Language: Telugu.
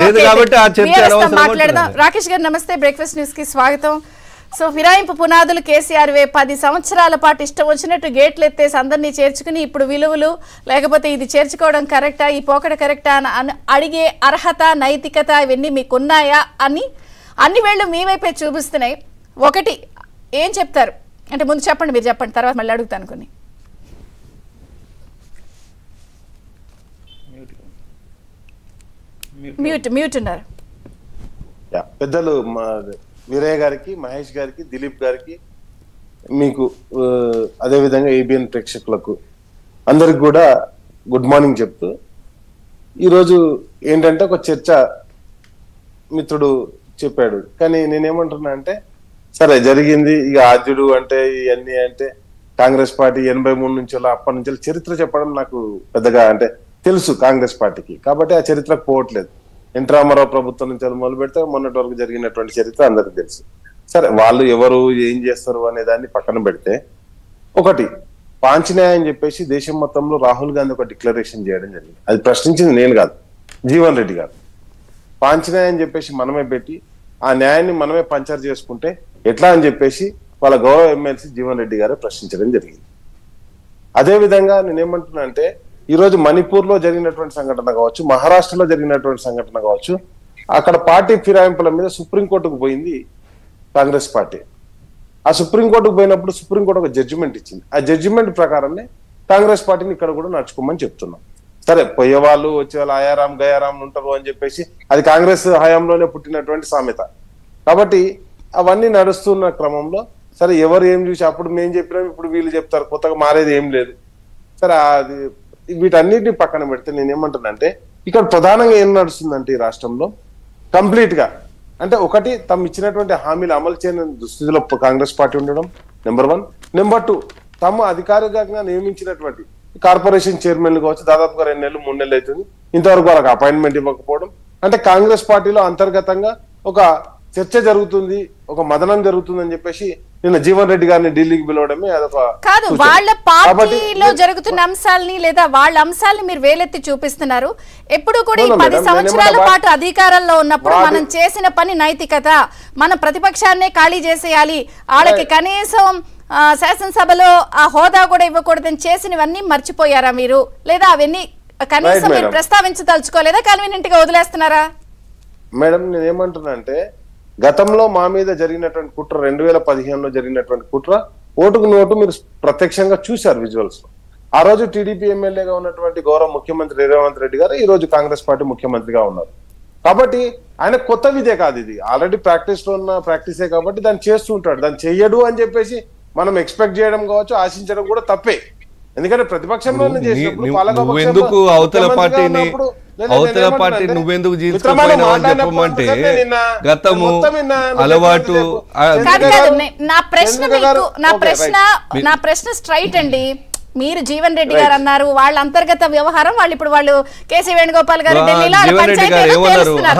లేదు ఓకే, కాబట్టి ఆ చర్చ VRS తో అనవసరం మాట్లాడదాం అంటున్నాను. రాకేష్ గారు నమస్తే బ్రేక్ఫాస్ట్ న్యూస్ కి స్వాగతం సో ఫిరాయింపు పునాదులు కేసీఆర్ వే పది సంవత్సరాల పాటు ఇష్టం వచ్చినట్టు గేట్లు ఎత్తేసి అందరినీ చేర్చుకుని ఇప్పుడు విలువలు లేకపోతే ఇది చేర్చుకోవడం కరెక్టా ఈ పోకడ కరెక్టా అని అన- అడిగే అర్హత నైతికత ఇవన్నీ మీకున్నాయా అని అన్ని వేళ్ళు మీ వైపే చూపిస్తున్నాయి ఒకటి ఏం చెప్తారు అంటే ముందు చెప్పండి మీరు చెప్పండి తర్వాత మళ్ళీ అడుగుతాను కొన్ని మ్యూట్ మ్యూట్ ఉన్నారు యా, పెద్దలు మా వీరయ్య గారికి మహేష్ గారికి దిలీప్ గారికి మీకు ఆ, అదేవిధంగా ఏబిఎన్ ప్రేక్షకులకు అందరికి కూడా గుడ్ మార్నింగ్ చెప్తూ ఈరోజు ఏంటంటే ఒక చర్చ మిత్రుడు చెప్పాడు కానీ నేనేమంటున్నా అంటే సరే జరిగింది ఇక ఆద్యుడు అంటే ఇవన్నీ అంటే కాంగ్రెస్ పార్టీ ఎనభై మూడు నుంచి అప్పటి నుంచి చరిత్ర చెప్పడం నాకు పెద్దగా అంటే తెలుసు కాంగ్రెస్ పార్టీకి కాబట్టి ఆ చరిత్రకు పోవట్లేదు ఎన్ రామారావు ప్రభుత్వం నుంచి అది మొదలు పెడితే మొన్నటి వరకు జరిగినటువంటి చరిత్ర అందరికి తెలుసు సరే వాళ్ళు ఎవరు ఏం చేస్తారు అనే దాన్ని పక్కన పెడితే ఒకటి పాంచనాయ అని చెప్పేసి దేశం మొత్తంలో రాహుల్ గాంధీ ఒక డిక్లరేషన్ చేయడం జరిగింది అది ప్రశ్నించింది నేను కాదు జీవన్ రెడ్డి గారు పాంచనాయ అని చెప్పేసి మనమే పెట్టి ఆ న్యాయాన్ని మనమే పంచర్ చేసుకుంటే ఎట్లా అని చెప్పేసి వాళ్ళ గౌరవ ఎమ్మెల్సీ జీవన్ రెడ్డి గారే ప్రశ్నించడం జరిగింది అదే విధంగా నేనేమంటున్నా అంటే ఈ రోజు మణిపూర్ లో జరిగినటువంటి సంఘటన కావచ్చు మహారాష్ట్రలో జరిగినటువంటి సంఘటన కావచ్చు అక్కడ పార్టీ ఫిరాయింపుల మీద సుప్రీంకోర్టుకు పోయింది కాంగ్రెస్ పార్టీ ఆ సుప్రీంకోర్టుకు పోయినప్పుడు సుప్రీంకోర్టు ఒక జడ్జిమెంట్ ఇచ్చింది ఆ జడ్జిమెంట్ ప్రకారమే కాంగ్రెస్ పార్టీని ఇక్కడ కూడా నడుచుకోమని చెప్తున్నాం సరే పోయే వాళ్ళు వచ్చే వాళ్ళు ఆయారాం గయారాం ఉంటారు అని చెప్పేసి అది కాంగ్రెస్ హయాంలోనే పుట్టినటువంటి సామెత కాబట్టి అవన్నీ నడుస్తున్న క్రమంలో సరే ఎవరు ఏం చూసి అప్పుడు మేము చెప్పినాం ఇప్పుడు వీళ్ళు చెప్తారు కొత్తగా మారేది ఏం లేదు సరే అది వీటన్నిటిని పక్కన పెడితే నేను ఏమంటానంటే ఇక్కడ ప్రధానంగా ఏం నడుస్తుందంటే ఈ రాష్ట్రంలో కంప్లీట్ గా అంటే ఒకటి తమ ఇచ్చినటువంటి హామీలు అమలు చేయని దుస్థితిలో కాంగ్రెస్ పార్టీ ఉండడం నెంబర్ వన్ నెంబర్ టూ తమ అధికారికంగా నియమించినటువంటి కార్పొరేషన్ చైర్మన్లు కావచ్చు దాదాపుగా రెండు నెలలు మూడు నెలలు అవుతుంది ఇంతవరకు వాళ్ళకి అపాయింట్మెంట్ ఇవ్వకపోవడం అంటే కాంగ్రెస్ పార్టీలో అంతర్గతంగా ఒక చర్చ జరుగుతుంది ఒక మదనం జరుగుతుంది అని చెప్పేసి నిన్న జీవన్ రెడ్డి గారిని ఢిల్లీకి పిలవడమే అదొక కాదు సూచన. వాళ్ళ కాబట్టి పార్టీలో జరుగుతున్న అంశాలని లేదా వాళ్ళ అంశాలని మీరు వేలెత్తి చూపిస్తున్నారు ఎప్పుడు కూడా ఈ No, no, పది madam, సంవత్సరాల నేనేమన్నా పాటు అధికారంలో ఉన్నప్పుడు వాది- మనం చేసిన పని నైతికత మన ప్రతిపక్షాన్నే ఖాళీ చేసేయాలి వాళ్ళకి కనీసం ఆ, శాసనసభలో ఆ హోదా కూడా ఇవ్వకూడదని చేసినవన్నీ మర్చిపోయారా మీరు లేదా అవన్నీ కనీసం Right, మీరు madam. ప్రస్తావించదలుచుకోలేదా కన్వీనియంట్ గా వదిలేస్తున్నారా మేడం నేను ఏమంటున్నా అంటే గతంలో మా మీద జరిగినటువంటి కుట్ర రెండు వేల పదిహేనులో జరిగినటువంటి కుట్ర ఓటుకు నోటు మీరు ప్రత్యక్షంగా చూశారు విజువల్స్ లో ఆ రోజు టీడీపీ ఎమ్మెల్యేగా ఉన్నటువంటి గౌరవ ముఖ్యమంత్రి రేవంత్ రెడ్డి గారు ఈ రోజు కాంగ్రెస్ పార్టీ ముఖ్యమంత్రిగా ఉన్నారు కాబట్టి ఆయన కొత్త విధే కాదు ఇది ఆల్రెడీ ప్రాక్టీస్ లో ఉన్న ప్రాక్టీసే కాబట్టి దాన్ని చేస్తూ ఉంటాడు దాన్ని చెయ్యడు అని చెప్పేసి మనం ఎక్స్పెక్ట్ చేయడం కావచ్చు ఆశించడం కూడా తప్పే ఎందుకంటే ప్రతిపక్షంలో నీ- చేసినప్పుడు నీ- పాలక నువ్వెందుకు పక్షంలో అవతల ముఖ్యమంత్రిగా పార్టీని ఉన్నప్పుడు నేను- నేను అవతల ఏమంటున్నా పార్టీ అంటే, నువ్వెందుకు మిత్రమా, జీల్చుకుపోయినావు అని మాట్లాడినప్పుడు చెప్పమంటే అంతసేపే నిన్న గతము మొత్తం నిన్న నువ్వు అలవాటు చెప్పినట్టు ఆ, చెప్పు. కాదు చంద్రబాబు కాదు నే- నా ప్రశ్న చంద్రబాబు గారు- మీకు నా ఓకే, ప్రశ్న రైట్. నా ప్రశ్న స్ట్రైట్ అండి మీరు జీవన్ రెడ్డి Right. గారు అన్నారు వాళ్ళ అంతర్గత వ్యవహారం వాళ్ళు ఇప్పుడు వాళ్ళు కేసీ వేణుగోపాల్ గారు ఆ, ఢిల్లీలో వాళ్ళ జీవన్ రెడ్డి పంచాయతీ గారు ఏదో ఏమన్నారు? తేలుస్తున్నారు.